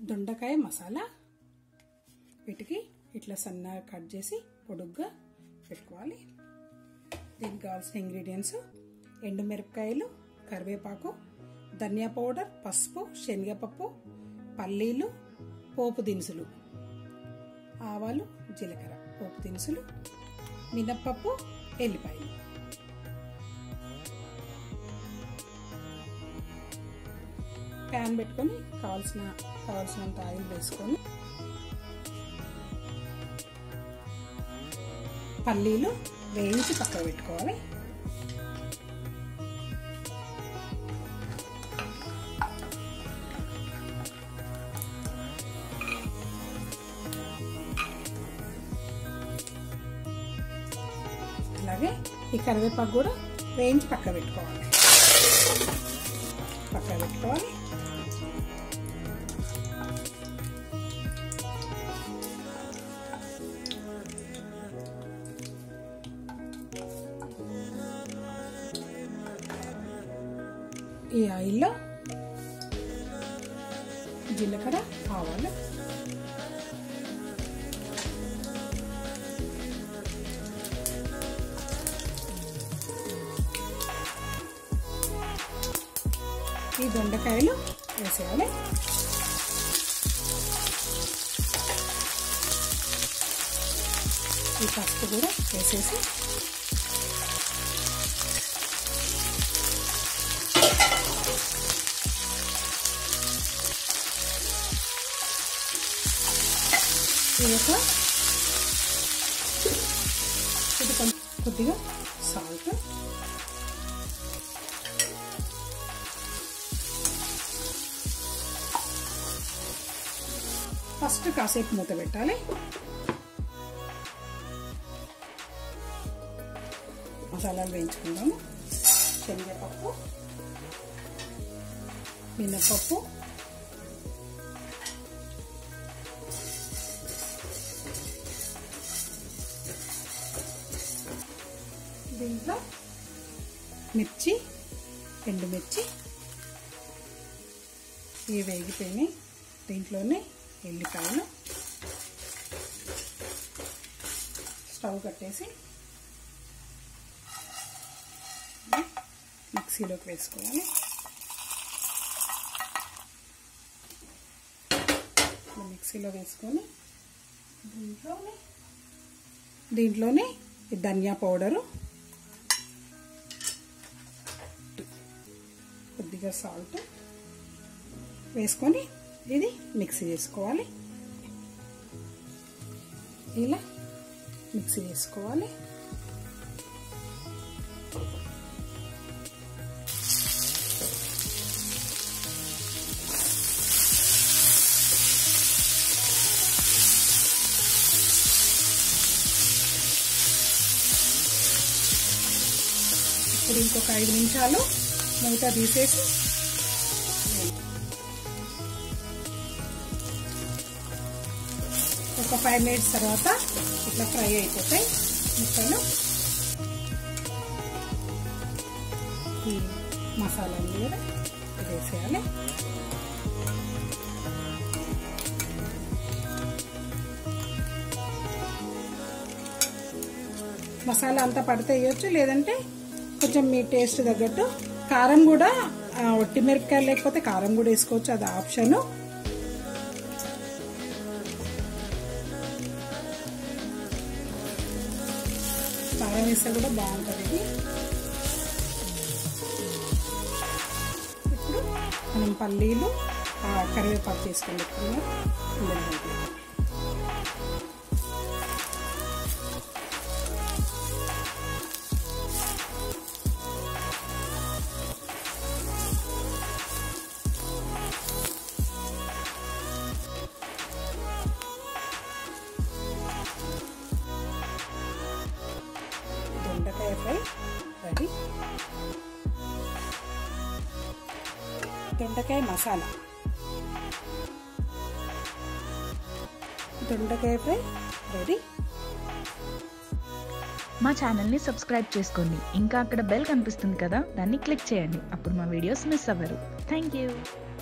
దొండకాయ మసాలా వీటికి ఇట్లా సన్నగా కట్ చేసి పొడుగ్గా పెట్టుకోవాలి దీనికి కావాల్సిన ఇంగ్రీడియంట్స్ ఎండుమిరపకాయలు కరివేపాకు ధనియా పౌడర్ పసుపు శనగపప్పు పల్లీలు పోపు దినుసులు ఆవాలు జీలకర్ర పోపు దినుసులు మినప్పప్పు ఎల్లిపాయలు ప్యాన్ పెట్టుకొని కావాల్సిన కావాల్సినంత ఆయిల్ వేసుకొని పల్లీలు వేయించి పక్కన పెట్టుకోవాలి అలాగే ఈ కరివేపాకు కూడా వేయించి పక్క పెట్టుకోవాలి పక్క పెట్టుకోవాలి ఈ ఆయిల్లో జీలకర్ర ఆవాలు ఈ దొండకాయలు వేసేయాలి ఈ పసుపు కూడా వేసేసి ఇది ఒక ఇది కొంచెం కొద్దిగా సాల్ట్ ఫస్ట్ కాసేపు మూత పెట్టాలి మసాలాలు వేయించుకుందాము శనగపప్పు మినపప్పు దీంట్లో మిర్చి ఎండుమిర్చి ఇవి వేగిపోయినాయి దీంట్లోనే ఎల్లిపాయలు స్టవ్ కట్టేసి మిక్సీలోకి వేసుకోవాలి మిక్సీలో వేసుకొని దీంట్లోనే దీంట్లోనే ధనియా పౌడరు కొద్దిగా సాల్ట్ వేసుకొని ఇది మిక్సీ చేసుకోవాలి ఇలా మిక్సీ చేసుకోవాలి ఇప్పుడు ఇంకొక ఐదు నిమిషాలు మూత తీసేసి ఒక ఫైవ్ మినిట్స్ తర్వాత ఇట్లా ఫ్రై అయిపోతాయి ముక్కలు ఈ మసాలా ఉంది కదా ఇది వేసేయాలి మసాలా అంతా పడితే వేయచ్చు లేదంటే కొంచెం మీ టేస్ట్ తగ్గట్టు కారం కూడా ఒట్టి మిరపకాయలు లేకపోతే కారం కూడా వేసుకోవచ్చు అది ఆప్షను కారం వేస్తే కూడా బాగుంటుంది ఇది ఇప్పుడు మనం పల్లీలు కరివేపాకు చేసుకొని పెట్టుకున్నాం దొండకాయ ఫ్రై రెడీ దొండకాయ మసాలా దొండకాయ ఫ్రై రెడీ మా ఛానల్ని సబ్స్క్రైబ్ చేసుకోండి ఇంకా అక్కడ బెల్ కనిపిస్తుంది కదా దాన్ని క్లిక్ చేయండి అప్పుడు మా వీడియోస్ మిస్ అవ్వరు థ్యాంక్ యూ